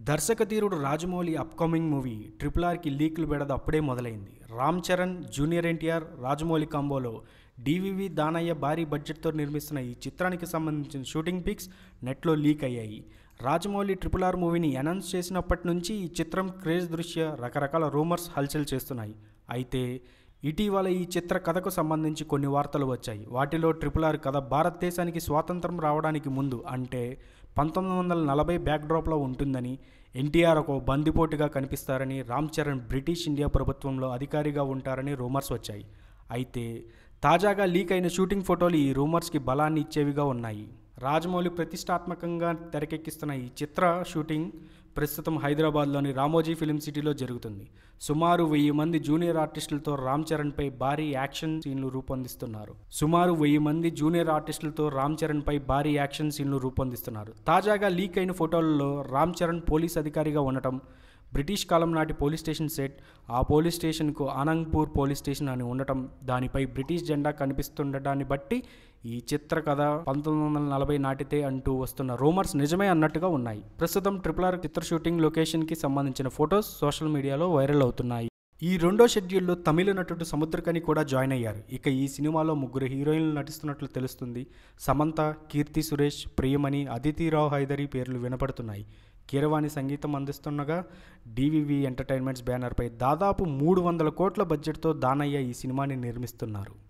దర్శకధీరుడు Rajamouli upcoming movie triple ఆర్కి లీకులు బెడద అప్పుడే మొదలైంది రామ్ చరణ్ జూనియర్ ఎన్టీఆర్ రాజమౌళి కాంబోలో డివివి దానయ్య భారీ బడ్జెట్తో నిర్మిస్తున్న ఈ చిత్రానికి సంబంధించిన షూటింగ్ పిక్స్ నెట్లో లీక్ అయ్యాయి రాజమౌళి ట్రిపుల్ ఆర్ మూవీని అనౌన్స్ చేసినప్పటి నుంచి ఈ చిత్రం క్రేజ్ దృష్ట్యా రకరకాల రూమర్స్ హల్చల్ చేస్తున్నాయి అయితే ఇటీవల ఈ చిత్ర కథకు సంబంధించి కొన్ని వార్తలు వచ్చాయి వాటిలో ట్రిపుల్ ఆర్ కథ భారతదేశానికి స్వాతంత్రం రావడానికి ముందు అంటే పంతొమ్మిది వందల నలభై బ్యాక్డ్రాప్లో ఉంటుందని ఎన్టీఆర్ ఒక బందిపోటుగా కనిపిస్తారని రామ్ చరణ్ బ్రిటిష్ ఇండియా ప్రభుత్వంలో అధికారిగా ఉంటారని రూమర్స్ వచ్చాయి అయితే తాజాగా లీక్ అయిన షూటింగ్ ఫోటోలు ఈ రూమర్స్కి బలాన్ని ఇచ్చేవిగా ఉన్నాయి రాజమౌళి ప్రతిష్టాత్మకంగా తెరకెక్కిస్తున్న ఈ చిత్ర షూటింగ్ ప్రస్తుతం హైదరాబాద్లోని రామోజీ ఫిలిం సిటీలో జరుగుతుంది సుమారు వెయ్యి మంది జూనియర్ ఆర్టిస్టులతో రామ్ చరణ్పై భారీ యాక్షన్ సీన్లు రూపొందిస్తున్నారు సుమారు వెయ్యి మంది జూనియర్ ఆర్టిస్టులతో రామ్ చరణ్పై భారీ యాక్షన్ సీన్లు రూపొందిస్తున్నారు తాజాగా లీక్ అయిన ఫోటోలలో రామ్ చరణ్ పోలీస్ అధికారిగా ఉండటం బ్రిటిష్ కాలం నాటి పోలీస్ స్టేషన్ సెట్ ఆ పోలీస్ స్టేషన్కు ఆనంగ్పూర్ పోలీస్ స్టేషన్ అని ఉండటం దానిపై బ్రిటిష్ జెండా కనిపిస్తుండటాన్ని బట్టి ఈ చిత్ర కథ పంతొమ్మిది వందల నలభై నాటితే అంటూ వస్తున్న రూమర్స్ నిజమే అన్నట్టుగా ఉన్నాయి ప్రస్తుతం ట్రిపుల్ ఆర్ చిత్ర షూటింగ్ లొకేషన్కి సంబంధించిన ఫొటోస్ సోషల్ మీడియాలో వైరల్ అవుతున్నాయి ఈ రెండో షెడ్యూల్లో తమిళ నటుడు సముద్రకని కూడా జాయిన్ అయ్యారు ఇక ఈ సినిమాలో ముగ్గురు హీరోయిన్లు నటిస్తున్నట్లు తెలుస్తుంది సమంత కీర్తి సురేష్ ప్రియమణి అదితిరావు హైదరి పేర్లు వినపడుతున్నాయి కీరవాణి సంగీతం అందిస్తుండగా డివివి ఎంటర్టైన్మెంట్స్ బ్యానర్పై దాదాపు మూడు వందల కోట్ల బడ్జెట్తో దానయ్య ఈ సినిమాని నిర్మిస్తున్నారు